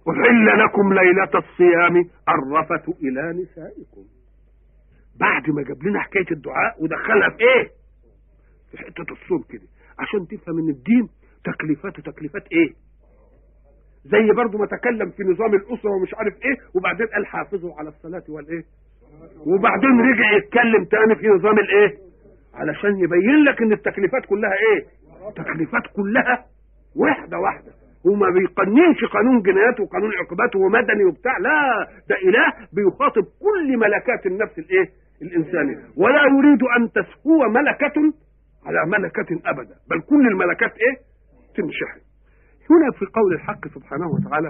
أحل لكم ليلة الصيام الرفث إلى نسائكم بعد ما جاب لنا حكاية الدعاء ودخلها في إيه؟ في حتة الصوم كده عشان تفهم إن الدين تكليفاته تكليفات إيه؟ زي برضو ما تكلم في نظام الأسرة ومش عارف إيه وبعدين قال حافظوا على الصلاة والإيه؟ وبعدين رجع يتكلم تاني في نظام الإيه؟ علشان يبين لك إن التكليفات كلها إيه؟ تكليفات كلها واحدة واحدة وما بيقننش قانون جنايات وقانون عقوبات ومدني وبتاع لا ده اله بيخاطب كل ملكات النفس الايه الانسانيه ولا يريد ان تسهو ملكه على ملكه ابدا بل كل الملكات ايه تنشحن هنا في قول الحق سبحانه وتعالى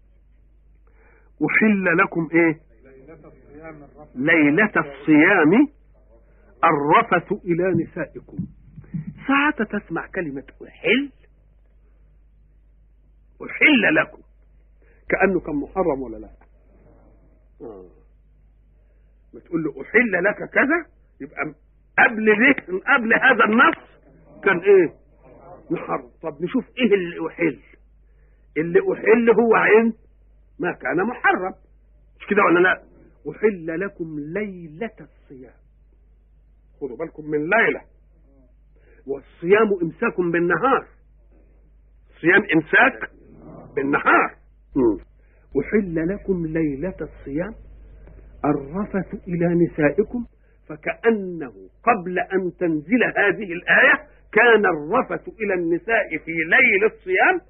احل لكم ايه ليله الصيام الرفث الى نسائكم ساعة تسمع كلمة أحل أحل لكم كأنه كان محرم ولا لا آه. ما تقول له أحل لك كذا يبقى قبل ده قبل هذا النص كان ايه محرم طب نشوف ايه اللي أحل اللي أحل هو عين ما كان محرم مش كده ولا لا أحل لكم ليلة الصيام خدوا بالكم من ليلة والصيام إمساك بالنهار صيام إمساك بالنهار أحل لكم ليلة الصيام الرفث إلى نسائكم فكأنه قبل أن تنزل هذه الآية كان الرفث إلى النساء في ليل الصيام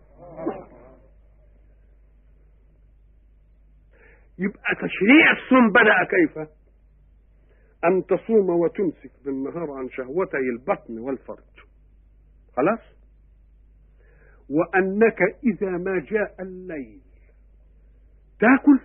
يبقى تشريع الصوم بدأ كيف أن تصوم وتمسك بالنهار عن شهوتي البطن والفرج خلاص وأنك إذا ما جاء الليل تاكل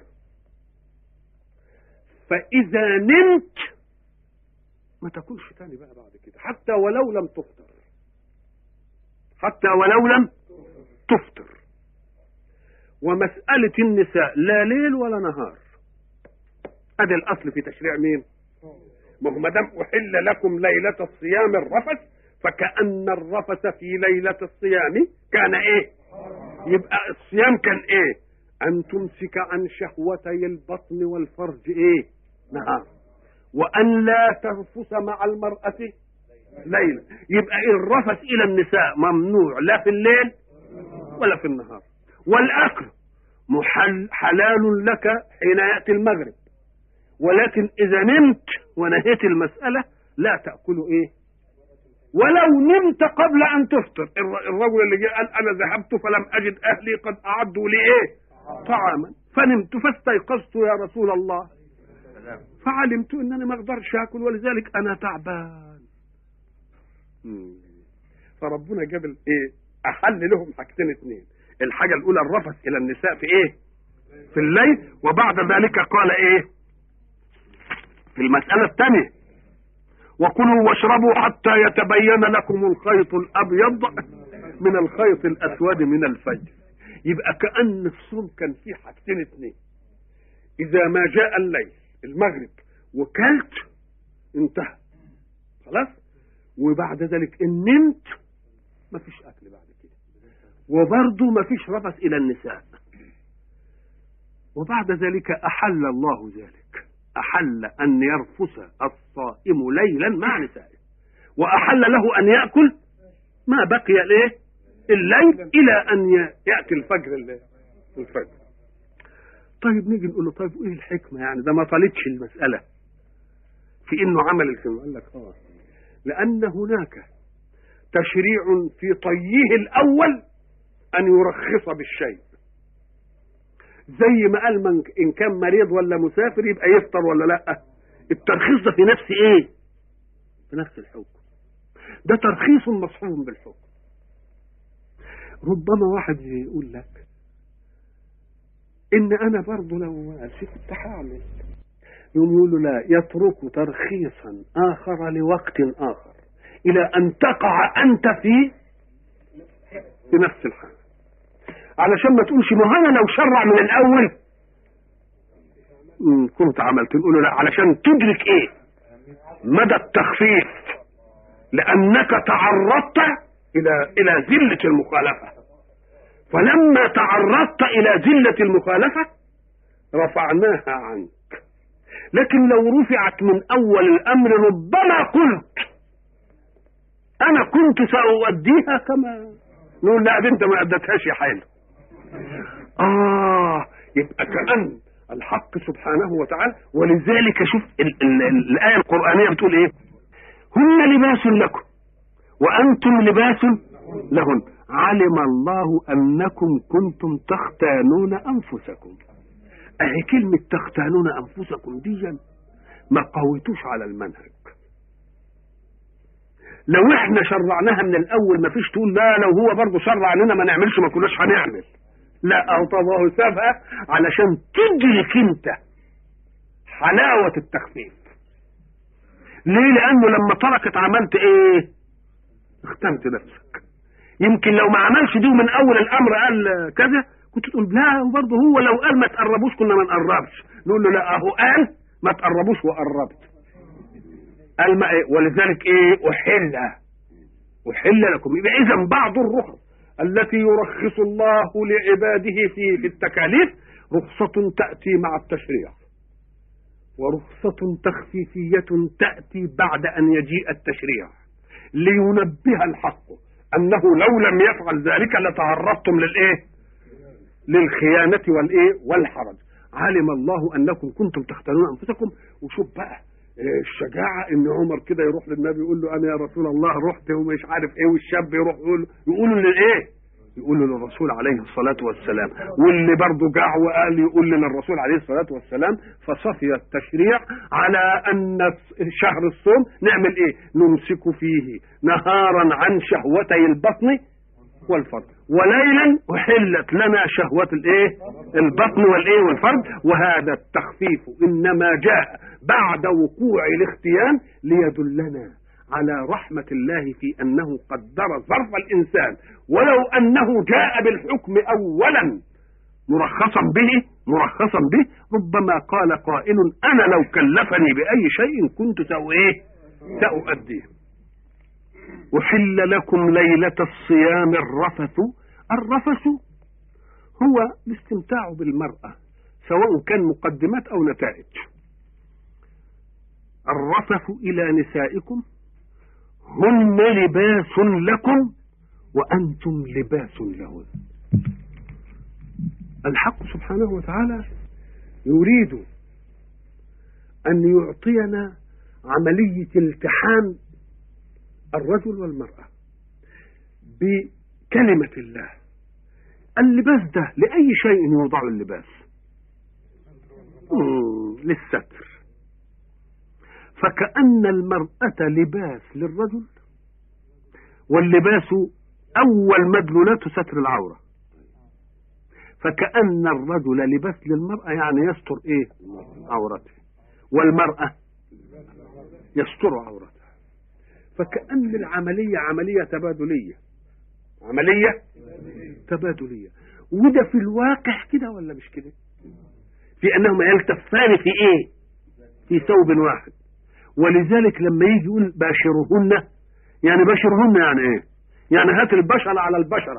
فإذا نمت ما تاكلش تاني بقى بعد كده حتى ولو لم تفطر حتى ولو لم تفطر ومسألة النساء لا ليل ولا نهار هذا الأصل في تشريع مين ما هو ما دام أحل لكم ليلة الصيام الرفث فكأن الرفث في ليلة الصيام كان إيه يبقى الصيام كان إيه أن تمسك عن شهوتي البطن والفرج إيه نهار وأن لا ترفس مع المرأة ليلا يبقى الرفث إلى النساء ممنوع لا في الليل ولا في النهار والأكل محل حلال لك حين يأتي المغرب ولكن إذا نمت ونهيت المسألة لا تأكل إيه ولو نمت قبل أن تفطر الرجل اللي جاء قال أنا ذهبت فلم أجد أهلي قد أعدوا لي إيه طعاما فنمت فاستيقظت يا رسول الله فعلمت أنني ما أقدرش أكل ولذلك أنا تعبان فربنا جاب الايه احل لهم حاجتين اثنين الحاجه الاولى الرفث الى النساء في ايه في الليل وبعد ذلك قال ايه في المساله الثانيه وكلوا واشربوا حتى يتبين لكم الخيط الابيض من الخيط الاسود من الفجر يبقى كان الصوم كان فيه حاجتين اثنين اذا ما جاء الليل المغرب وكلت انتهى خلاص وبعد ذلك ان نمت ما فيش اكل بعد كده وبرضه ما فيش رفث الى النساء وبعد ذلك احل الله ذلك احل ان يرفث الصائم ليلا مع نسائه واحل له ان ياكل ما بقي الايه الليل الى ان ياتي الفجر الفجر طيب نيجي نقول له طيب ايه الحكمه يعني ده ما طالتش المساله في انه عمل الفيلم قال لك اه لأن هناك تشريع في طيه الأول أن يرخص بالشيء زي ما قال من إن كان مريض ولا مسافر يبقى يفطر ولا لا الترخيص ده في نفس إيه في نفس الحكم ده ترخيص مصحوب بالحكم ربما واحد يقول لك إن أنا برضه لو كنت هعمل يوم يقول له لا يترك ترخيصا آخر لوقت آخر إلى أن تقع أنت في في نفس الحال علشان ما تقولش ما أنا لو شرع من الأول كنت عملت نقول له لا علشان تدرك إيه مدى التخفيف لأنك تعرضت إلى إلى ذلة المخالفة فلما تعرضت إلى ذلة المخالفة رفعناها عنك لكن لو رفعت من أول الأمر ربما قلت أنا كنت سأؤديها كما نقول لا دي أنت ما أدتهاش يا حيل آه يبقى كأن الحق سبحانه وتعالى ولذلك شوف ال ال ال الآية القرآنية بتقول إيه هن لباس لكم وأنتم لباس لهن علم الله أنكم كنتم تختانون أنفسكم أهي كلمة تختانون أنفسكم دي ما قويتوش على المنهج لو احنا شرعناها من الأول ما فيش تقول لا لو هو برضه شرع لنا ما نعملش ما كناش هنعمل لا أو طب هو سابها علشان تدرك انت حلاوة التخفيف ليه لأنه لما تركت عملت ايه اختمت نفسك يمكن لو ما عملش دي من اول الامر قال كذا كنت تقول لا وبرضه هو لو قال ما تقربوش كنا ما نقربش نقول له لا اهو قال ما تقربوش وقربت قال ما إيه ولذلك ايه احل احل لكم يبقى اذا بعض الرخص التي يرخص الله لعباده في في التكاليف رخصة تأتي مع التشريع ورخصة تخفيفية تأتي بعد أن يجيء التشريع لينبه الحق أنه لو لم يفعل ذلك لتعرضتم للإيه للخيانة والإيه والحرج علم الله أنكم كنتم تختارون أنفسكم وشوف بقى الشجاعة ان عمر كده يروح للنبي يقول له انا يا رسول الله رحت ومش عارف ايه والشاب يروح يقول يقولوا للايه يقولوا للرسول عليه الصلاة والسلام واللي برضه جاع وقال يقول للرسول عليه الصلاة والسلام فصفي التشريع على أن شهر الصوم نعمل إيه نمسك فيه نهارا عن شهوتي البطن والفرد وليلا أحلت لنا شهوة الإيه البطن والإيه والفرد وهذا التخفيف إنما جاء بعد وقوع الاختيان ليدلنا على رحمة الله في أنه قدر ظرف الإنسان ولو أنه جاء بالحكم أولا مرخصا به مرخصا به ربما قال قائل أنا لو كلفني بأي شيء كنت سأؤيه سأؤديه أحل لكم ليلة الصيام الرفث الرفث هو الاستمتاع بالمرأة سواء كان مقدمات أو نتائج الرفث إلى نسائكم هن لباس لكم وأنتم لباس لهن الحق سبحانه وتعالى يريد أن يعطينا عملية التحام الرجل والمرأة بكلمة الله اللباس ده لأي شيء يوضع اللباس للستر فكأن المرأة لباس للرجل واللباس أول مدلولات ستر العورة فكأن الرجل لباس للمرأة يعني يستر إيه عورته والمرأة يستر عورته فكأن العملية عملية تبادلية عملية تبادلية وده في الواقع كده ولا مش كده في أنهما يلتفان في إيه في ثوب واحد ولذلك لما يجي يقول باشرهن يعني باشرهن يعني ايه يعني هات البشرة على البشرة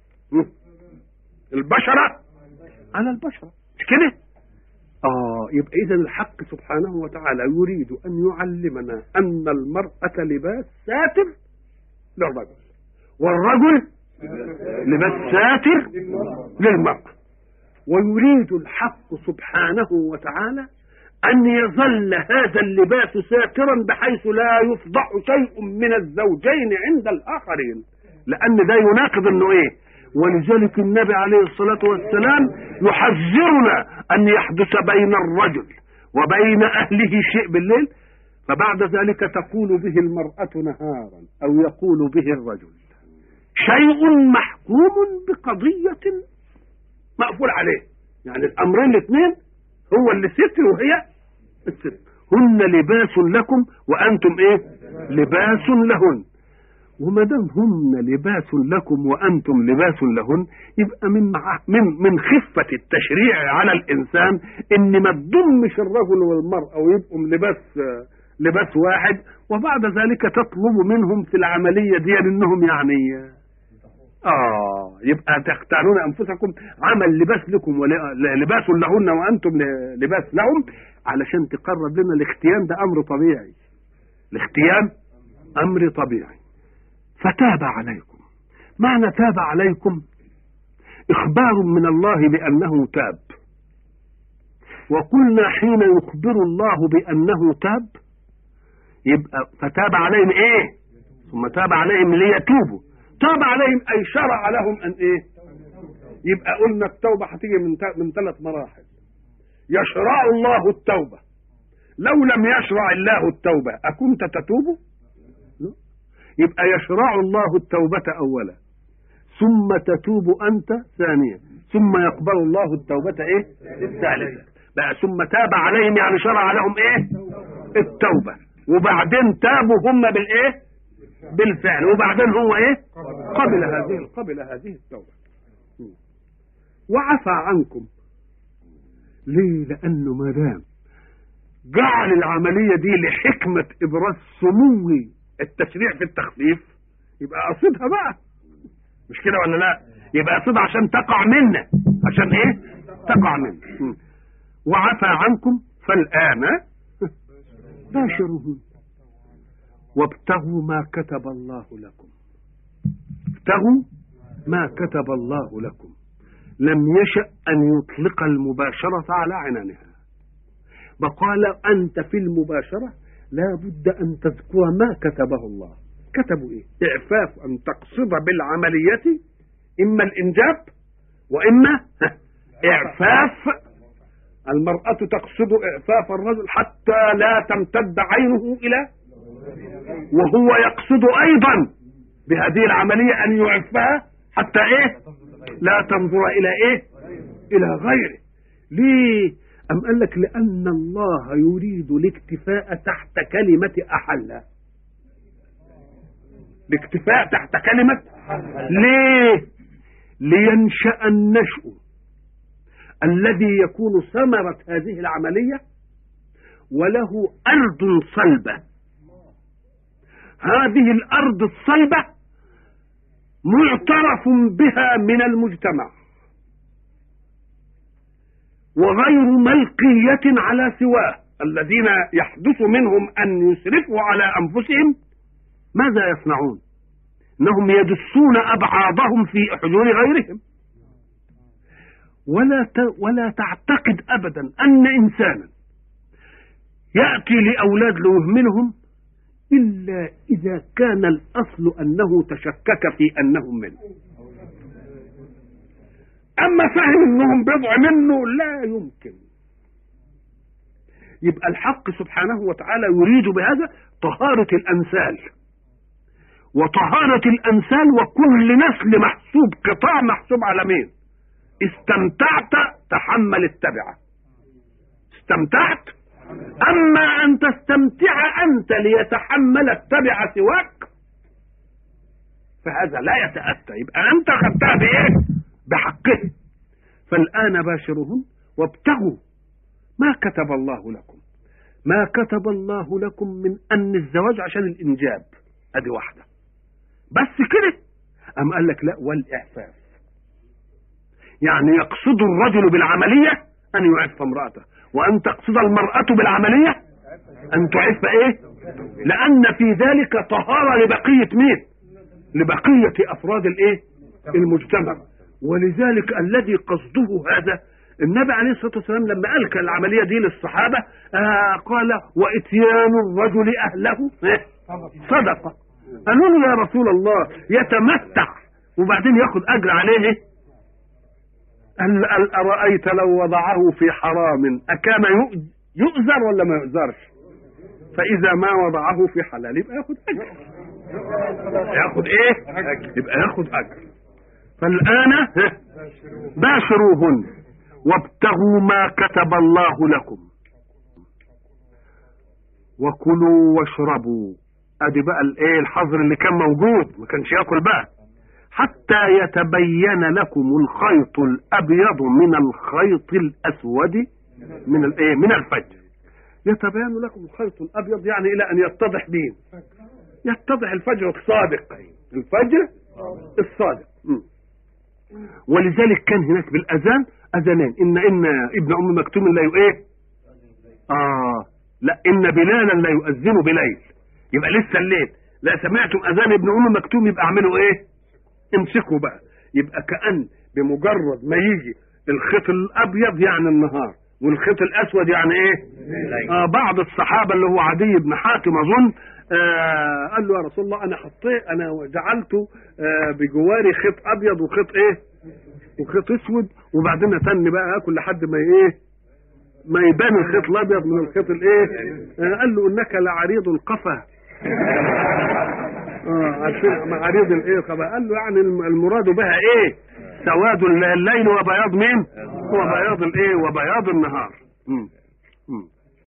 البشرة على البشرة مش كده اه يبقى اذا الحق سبحانه وتعالى يريد ان يعلمنا ان المرأة لباس ساتر للرجل والرجل لباس ساتر للمرأة ويريد الحق سبحانه وتعالى أن يظل هذا اللباس ساترا بحيث لا يفضح شيء من الزوجين عند الآخرين لأن ده يناقض أنه إيه ولذلك النبي عليه الصلاة والسلام يحذرنا أن يحدث بين الرجل وبين أهله شيء بالليل فبعد ذلك تقول به المرأة نهارا أو يقول به الرجل شيء محكوم بقضية مقفول عليه يعني الأمرين الاثنين هو اللي ستر وهي الستر هن لباس لكم وأنتم إيه لباس لهن وما دام هن لباس لكم وانتم لباس لهن يبقى من من من خفه التشريع على الانسان ان ما تضمش الرجل والمراه ويبقوا لباس لباس واحد وبعد ذلك تطلب منهم في العمليه دي انهم يعني اه يبقى تختارون انفسكم عمل لباس لكم ولباس لهن وانتم لباس لهم علشان تقرب لنا الاختيان ده امر طبيعي الاختيان امر طبيعي فتاب عليكم معنى تاب عليكم اخبار من الله بانه تاب وقلنا حين يخبر الله بانه تاب يبقى فتاب عليهم ايه ثم تاب عليهم ليتوبوا تاب عليهم اي شرع لهم ان ايه يبقى قلنا التوبه هتيجي من من ثلاث مراحل يشرع الله التوبه لو لم يشرع الله التوبه اكنت تتوب يبقى يشرع الله التوبه اولا ثم تتوب انت ثانيا ثم يقبل الله التوبه ايه الثالثه بقى ثم تاب عليهم يعني شرع لهم ايه التوبه وبعدين تابوا هم بالايه بالفعل وبعدين هو ايه قبل هذه قبل هذه التوبه وعفى عنكم ليه لانه ما دام جعل العمليه دي لحكمه ابراز سمو التشريع في التخفيف يبقى قصدها بقى مش كده ولا لا يبقى قصدها عشان تقع منا عشان ايه تقع منا وعفى عنكم فالان باشروهن وابتغوا ما كتب الله لكم ابتغوا ما كتب الله لكم لم يشأ أن يطلق المباشرة على عنانها وقال أنت في المباشرة لا بد أن تذكر ما كتبه الله كتبوا إيه إعفاف أن تقصد بالعملية إما الإنجاب وإما إعفاف المرأة تقصد إعفاف الرجل حتى لا تمتد عينه إلى وهو يقصد أيضا بهذه العملية أن يعفها حتى إيه لا تنظر إلى إيه إلى غيره ليه أم قال لك لأن الله يريد الاكتفاء تحت كلمة أحل الاكتفاء تحت كلمة ليه لينشأ النشء الذي يكون ثمرة هذه العملية وله أرض صلبة هذه الأرض الصلبة معترف بها من المجتمع وغير ملقية على سواه الذين يحدث منهم أن يسرفوا على أنفسهم ماذا يصنعون انهم يدسون ابعاضهم في حجور غيرهم ولا ولا تعتقد ابدا ان انسانا ياتي لاولاد ليهملهم الا اذا كان الاصل انه تشكك في انهم منه اما فهم انهم بضع منه لا يمكن يبقى الحق سبحانه وتعالى يريد بهذا طهارة الأنسال وطهارة الأنسال وكل نسل محسوب قطاع محسوب على مين استمتعت تحمل التبعة استمتعت أما أن تستمتع أنت ليتحمل التبع سواك فهذا لا يتأتى يبقى أنت خدتها بإيه بحقه فالآن باشرهن وابتغوا ما كتب الله لكم ما كتب الله لكم من أن الزواج عشان الإنجاب أدي واحدة بس كده أم قال لك لا والإعفاف يعني يقصد الرجل بالعملية أن يعف امرأته وأن تقصد المرأة بالعملية أن تعف إيه لأن في ذلك طهارة لبقية مين لبقية أفراد الإيه المجتمع ولذلك الذي قصده هذا النبي عليه الصلاة والسلام لما ألقى العملية دي للصحابة آه قال وإتيان الرجل أهله صدقة قالوا له يا رسول الله يتمتع وبعدين ياخد أجر عليه قال قال أرأيت لو وضعه في حرام أكان يؤذر ولا ما يؤذرش فإذا ما وضعه في حلال يبقى ياخد أجر ياخد إيه يبقى ياخد أجر فالآن باشروهن وابتغوا ما كتب الله لكم وكلوا واشربوا ادي بقى الايه الحظر اللي كان موجود ما كانش ياكل بقى حتى يتبين لكم الخيط الابيض من الخيط الاسود من الايه من الفجر يتبين لكم الخيط الابيض يعني الى ان يتضح مين يتضح الفجر الصادق الفجر الصادق مم. ولذلك كان هناك بالاذان اذانين ان ان ابن ام مكتوم لا ي- ايه اه لا ان بلالا لا يؤذن بليل يبقى لسه الليل لا سمعتم اذان ابن ام مكتوم يبقى اعملوا ايه امسكوا بقى يبقى كأن بمجرد ما يجي الخيط الابيض يعني النهار والخيط الاسود يعني ايه آه بعض الصحابه اللي هو عدي بن حاتم اظن آه قال له يا رسول الله انا حطيت انا جعلت آه بجواري خيط ابيض وخيط ايه وخيط اسود وبعدين اتني بقى اكل لحد ما ايه ما يبان الخيط الابيض من الخيط الايه آه قال له انك لعريض القفا اه عارفين عريض الايه القفا قال له يعني الم- المراد بها ايه سواد الليل وبياض مين وبياض الايه وبياض النهار مم.